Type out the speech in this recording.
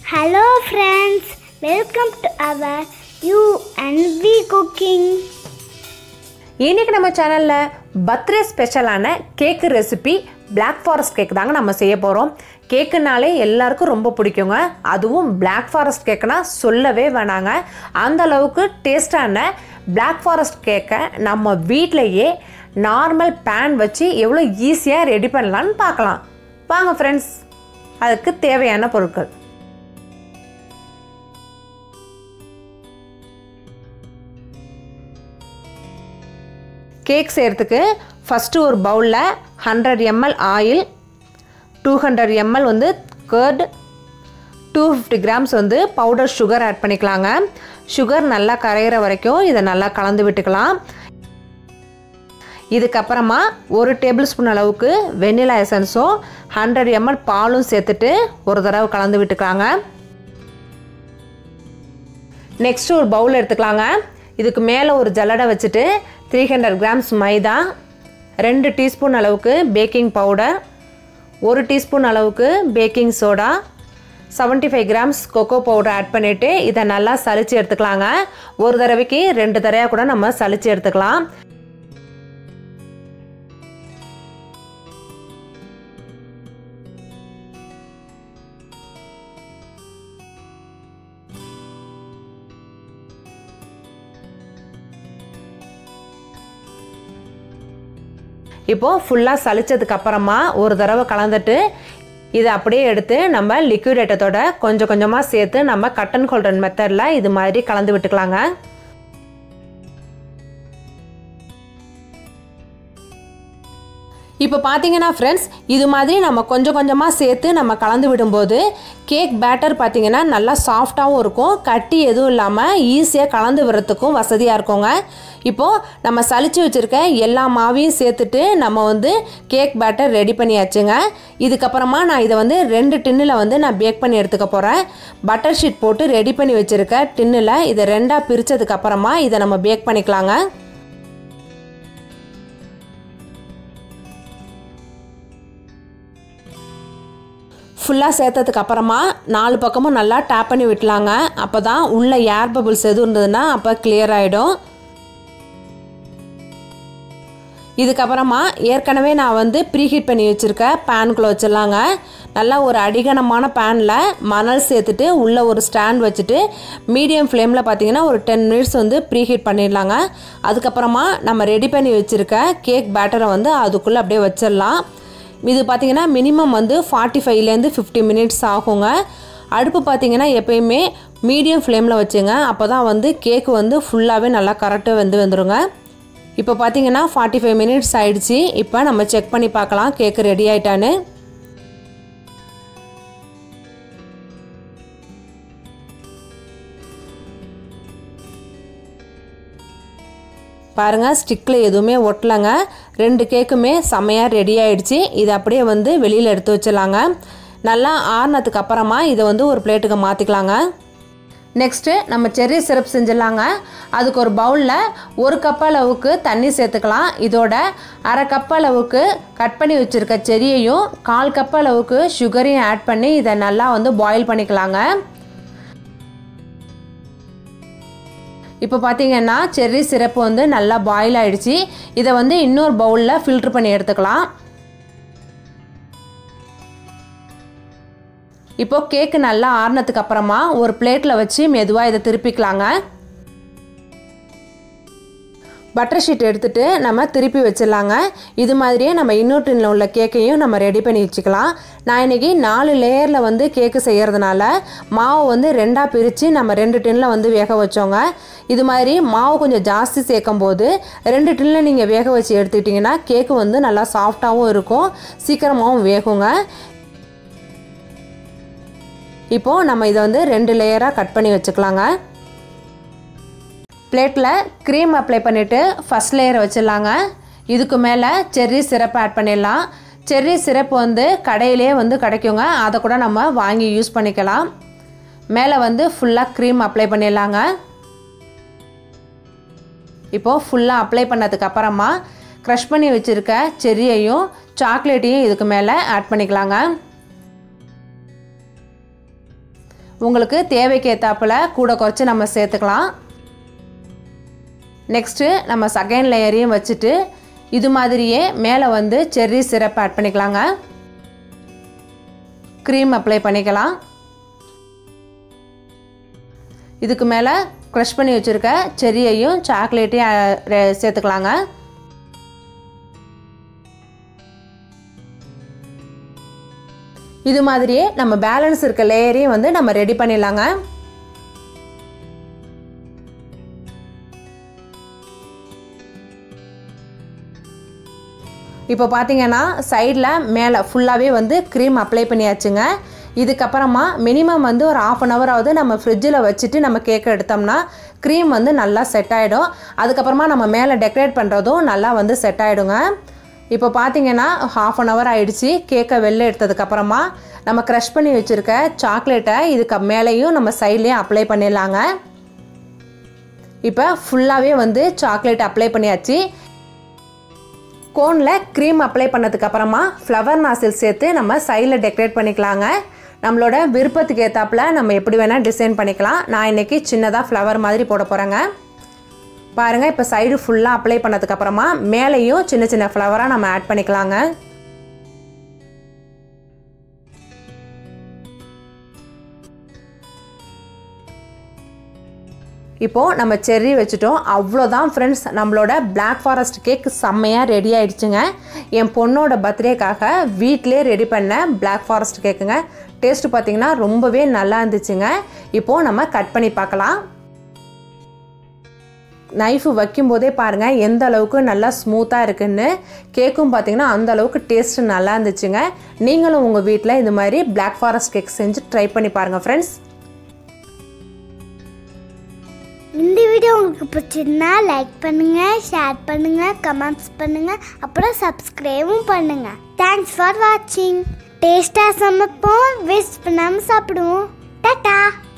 Hello friends, welcome to our You and We Cooking. இன்னைக்கு நம்ம சேனலில் பர்த்டே ஸ்பெஷலான cake recipe black forest cake தாங்க நம்ம செய்ய போகிறோம் கேக்குனாலே எல்லாருக்கும் ரொம்ப பிடிக்குங்க அதுவும் பிளாக் ஃபாரஸ்ட் கேக்குனா சொல்லவே வேணாங்க அந்த அளவுக்கு டேஸ்டான பிளாக் ஃபாரஸ்ட் கேக்கை நம்ம வீட்டிலையே நார்மல் பேன் வச்சு எவ்வளோ ஈஸியாக ரெடி பண்ணலான்னு பார்க்கலாம் வாங்க ஃப்ரெண்ட்ஸ் அதுக்கு தேவையான பொருட்கள் கேக் செய்கிறதுக்கு ஃபஸ்ட்டு ஒரு பவுலில் hundred ML oil two hundred ML வந்து கர்டு டூ ஃபிஃப்டி கிராம்ஸ் வந்து பவுடர் சுகர் ஆட் பண்ணிக்கலாங்க சுகர் நல்லா கரையிற வரைக்கும் இதை நல்லா கலந்து விட்டுக்கலாம் இதுக்கப்புறமா ஒரு டேபிள் ஸ்பூன் அளவுக்கு வெண்ணிலா எசன்ஸும் ஹண்ட்ரட் எம்எல் பாலும் சேர்த்துட்டு ஒரு தடவை கலந்து விட்டுக்கலாங்க நெக்ஸ்ட் ஒரு பவுல் எடுத்துக்கலாங்க இதுக்கு மேலே ஒரு ஜல்லடை வச்சுட்டு த்ரீ ஹண்ட்ரட் கிராம்ஸ் மைதா ரெண்டு டீஸ்பூன் அளவுக்கு பேக்கிங் பவுடர் ஒரு டீஸ்பூன் அளவுக்கு baking soda seventy five grams cocoa powder add பண்ணிவிட்டு இதை நல்லா சலிச்சு எடுத்துக்கலாங்க ஒரு தடவைக்கு ரெண்டு தடவையாக கூட நம்ம சலிச்சு எடுத்துக்கலாம் இப்போது ஃபுல்லாக சளிச்சதுக்கு அப்புறமா ஒரு தடவை கலந்துட்டு இதை அப்படியே எடுத்து நம்ம லிக்விட் ஐட்டத்தோட கொஞ்சம் கொஞ்சமாக சேர்த்து நம்ம கட்டன் ஹோல்டன் மெத்தடில் இது மாதிரி கலந்து விட்டுக்கலாங்க இப்போ பார்த்தீங்கன்னா ஃப்ரெண்ட்ஸ் இது மாதிரி நம்ம கொஞ்சம் கொஞ்சமாக சேர்த்து நம்ம கலந்து விடும்போது கேக் பேட்டர் பார்த்தீங்கன்னா நல்லா சாஃப்டாகவும் இருக்கும் கட்டி எதுவும் இல்லாமல் ஈஸியாக கலந்து விடுறதுக்கும் வசதியாக இருக்குங்க இப்போது நம்ம சளிச்சு வச்சுருக்க எல்லா மாவையும் சேர்த்துட்டு நம்ம வந்து கேக் பேட்டர் ரெடி பண்ணியாச்சுங்க இதுக்கப்புறமா நான் இதை வந்து ரெண்டு டின்னில் வந்து நான் பேக் பண்ணி எடுத்துக்க போகிறேன் பட்டர் ஷீட் போட்டு ரெடி பண்ணி வச்சுருக்க டின்னில் இதை ரெண்டாக பிரித்ததுக்கப்புறமா இதை நம்ம பேக் பண்ணிக்கலாங்க ஃபுல்லாக சேர்த்ததுக்கு அப்புறமா நாலு பக்கமும் நல்லா டேப் பண்ணி விட்டலாங்க அப்போ தான் உள்ள ஏர் பபிள்ஸ் எதுவும் இருந்ததுன்னா அப்போ கிளியர் ஆகிடும் இதுக்கப்புறமா ஏற்கனவே நான் வந்து ப்ரீஹீட் பண்ணி வச்சுருக்க பேனுக்குள்ளே வச்சிடலாங்க நல்லா ஒரு அடிகனமான பேனில் மணல் சேர்த்துட்டு உள்ளே ஒரு ஸ்டாண்ட் வச்சுட்டு மீடியம் ஃப்ளேமில் பார்த்தீங்கன்னா ஒரு டென் மினிட்ஸ் வந்து ப்ரீஹீட் பண்ணிடலாங்க அதுக்கப்புறமா நம்ம ரெடி பண்ணி வச்சுருக்க கேக் பேட்டரை வந்து அதுக்குள்ளே அப்படியே வச்சிடலாம் இது பார்த்திங்கன்னா மினிமம் வந்து ஃபார்ட்டி ஃபைவ்லேருந்து ஃபிஃப்டி மினிட்ஸ் ஆகுங்க அடுப்பு பார்த்திங்கன்னா எப்பயுமே மீடியம் ஃப்ளேமில் வச்சுங்க அப்போ தான் வந்து கேக்கு வந்து ஃபுல்லாகவே நல்லா கரெக்டாக வந்து வந்துடுங்க இப்போ பார்த்தீங்கன்னா ஃபார்ட்டி ஃபைவ் மினிட்ஸ் ஆயிடுச்சு இப்போ நம்ம செக் பண்ணி பார்க்கலாம் கேக்கு ரெடி ஆயிட்டான்னு பாருங்கள் ஸ்டிக்கில் எதுவுமே ஒட்டலைங்க ரெண்டு கேக்குமே செம்மையாக ரெடி ஆயிடுச்சு இதை அப்படியே வந்து வெளியில் எடுத்து வச்சிடலாங்க நல்லா ஆறுனதுக்கு அப்புறமா இதை வந்து ஒரு பிளேட்டுக்கு மாற்றிக்கலாங்க நெக்ஸ்ட்டு நம்ம செர்ரி சிரப் செஞ்சிடலாங்க அதுக்கு ஒரு பவுலில் ஒரு கப் அளவுக்கு தண்ணி சேர்த்துக்கலாம் இதோட அரை கப் அளவுக்கு கட் பண்ணி வச்சுருக்க செரியையும் கால் கப் அளவுக்கு சுகரையும் ஆட் பண்ணி இதை நல்லா வந்து பாயில் பண்ணிக்கலாங்க இப்போ பார்த்தீங்கன்னா செர்ரி சிரப்பு வந்து நல்லா பாயில் ஆகிடுச்சு இதை வந்து இன்னொரு பவுலில் ஃபில்ட்ரு பண்ணி எடுத்துக்கலாம் இப்போ கேக்கு நல்லா ஆறுனதுக்கு அப்புறமா ஒரு பிளேட்டில் வச்சு மெதுவாக இதை திருப்பிக்கலாங்க பட்டர் ஷீட் எடுத்துகிட்டு நம்ம திருப்பி வச்சிடலாங்க இது மாதிரியே நம்ம இன்னொரு டின்னில் உள்ள கேக்கையும் நம்ம ரெடி பண்ணி வச்சுக்கலாம் நான் இன்றைக்கி நாலு லேயரில் வந்து கேக்கு செய்கிறதுனால மாவு வந்து ரெண்டாக பிரித்து நம்ம ரெண்டு டின்னில் வந்து வேக வச்சோங்க இது மாதிரி மாவு கொஞ்சம் ஜாஸ்தி சேர்க்கும் போது ரெண்டு டின்னில் நீங்கள் வேக வச்சு எடுத்துக்கிட்டிங்கன்னா கேக்கு வந்து நல்லா சாஃப்டாகவும் இருக்கும் சீக்கிரமாகவும் வேகுங்க இப்போது நம்ம இதை வந்து ரெண்டு லேயராக கட் பண்ணி வச்சுக்கலாங்க பிளேட்டில் க்ரீம் அப்ளை பண்ணிவிட்டு ஃபஸ்ட் லேயரை வச்சிடலாங்க இதுக்கு மேலே செர்ரி சிரப் ஆட் பண்ணிடலாம் செர்ரி சிரப் வந்து கடையிலே வந்து கிடைக்குங்க அதை கூட நம்ம வாங்கி யூஸ் பண்ணிக்கலாம் மேலே வந்து ஃபுல்லாக க்ரீம் அப்ளை பண்ணிடலாங்க இப்போது ஃபுல்லாக அப்ளை பண்ணதுக்கு அப்புறமா க்ரஷ் பண்ணி வச்சுருக்க செர்ரியையும் சாக்லேட்டையும் இதுக்கு மேலே ஆட் பண்ணிக்கலாங்க உங்களுக்கு தேவைக்கு ஏற்றாப்புல கூட குறைச்சி நம்ம சேர்த்துக்கலாம் நெக்ஸ்ட்டு நம்ம செகண்ட் லேயரையும் வச்சுட்டு இது மாதிரியே மேலே வந்து செர்ரி சிரப் ஆட் பண்ணிக்கலாங்க க்ரீம் அப்ளை பண்ணிக்கலாம் இதுக்கு மேலே க்ரஷ் பண்ணி வச்சுருக்க செர்ரியையும் சாக்லேட்டையும் சேர்த்துக்கலாங்க இது மாதிரியே நம்ம பேலன்ஸ் இருக்க லேயரையும் வந்து நம்ம ரெடி பண்ணிடலாங்க இப்போ பார்த்தீங்கன்னா சைடில் மேலே ஃபுல்லாகவே வந்து க்ரீம் அப்ளை பண்ணியாச்சுங்க இதுக்கப்புறமா மினிமம் வந்து ஒரு ஆஃப் அன் ஹவராவது நம்ம ஃப்ரிட்ஜில் வச்சுட்டு நம்ம கேக்கை எடுத்தோம்னா க்ரீம் வந்து நல்லா செட் ஆகிடும் அதுக்கப்புறமா நம்ம மேலே டெக்கரேட் பண்ணுறதும் நல்லா வந்து செட் ஆகிடுங்க இப்போ பார்த்தீங்கன்னா ஹாஃப் அன் ஹவர் ஆயிடுச்சு கேக்கை வெளில எடுத்ததுக்கப்புறமா நம்ம க்ரஷ் பண்ணி வச்சுருக்க சாக்லேட்டை இதுக்கு மேலேயும் நம்ம சைட்லேயும் அப்ளை பண்ணிடலாங்க இப்போ ஃபுல்லாகவே வந்து சாக்லேட் அப்ளை பண்ணியாச்சு கோனில் க்ரீம் அப்ளை பண்ணதுக்கு அப்புறமா ஃப்ளவர் நாசில் சேர்த்து நம்ம சைடில் டெக்கரேட் பண்ணிக்கலாங்க நம்மளோட விருப்பத்துக்கு ஏற்றாப்புல நம்ம எப்படி வேணால் டிசைன் பண்ணிக்கலாம் நான் இன்றைக்கி சின்னதாக ஃப்ளவர் மாதிரி போட போகிறேங்க பாருங்கள் இப்போ சைடு ஃபுல்லாக அப்ளை பண்ணதுக்கப்புறமா மேலேயும் சின்ன சின்ன ஃப்ளவராக நம்ம ஆட் பண்ணிக்கலாங்க இப்போது நம்ம செர்ரி வச்சுட்டோம் அவ்வளோதான் ஃப்ரெண்ட்ஸ் நம்மளோட பிளாக் ஃபாரஸ்ட் கேக் செம்மையாக ரெடி ஆயிடுச்சுங்க என் பொண்ணோட பர்த்டேக்காக வீட்டிலே ரெடி பண்ண பிளாக் ஃபாரஸ்ட் கேக்குங்க டேஸ்ட் பார்த்தீங்கன்னா ரொம்பவே நல்லா இருந்துச்சுங்க இப்போது நம்ம கட் பண்ணி பார்க்கலாம் நைஃபு வைக்கும்போதே பாருங்கள் எந்த அளவுக்கு நல்லா ஸ்மூத்தாக இருக்குன்னு கேக்கும் பார்த்தீங்கன்னா அந்த அளவுக்கு டேஸ்ட் நல்லா இருந்துச்சுங்க நீங்களும் உங்கள் வீட்டில் இது மாதிரி பிளாக் ஃபாரஸ்ட் கேக் செஞ்சு ட்ரை பண்ணி பாருங்கள் ஃப்ரெண்ட்ஸ் இந்த வீடியோ உங்களுக்கு பிடிச்சிருந்தா லைக் பண்ணுங்க ஷேர் பண்ணுங்க கமெண்ட்ஸ் பண்ணுங்க அப்புறம் சப்ஸ்கிரைபும் பண்ணுங்க தேங்க்ஸ் ஃபார் வாட்சிங் டேஸ்டாக சமைப்போம் வேஸ்ட் பண்ணாமல் சாப்பிடுவோம் டாட்டா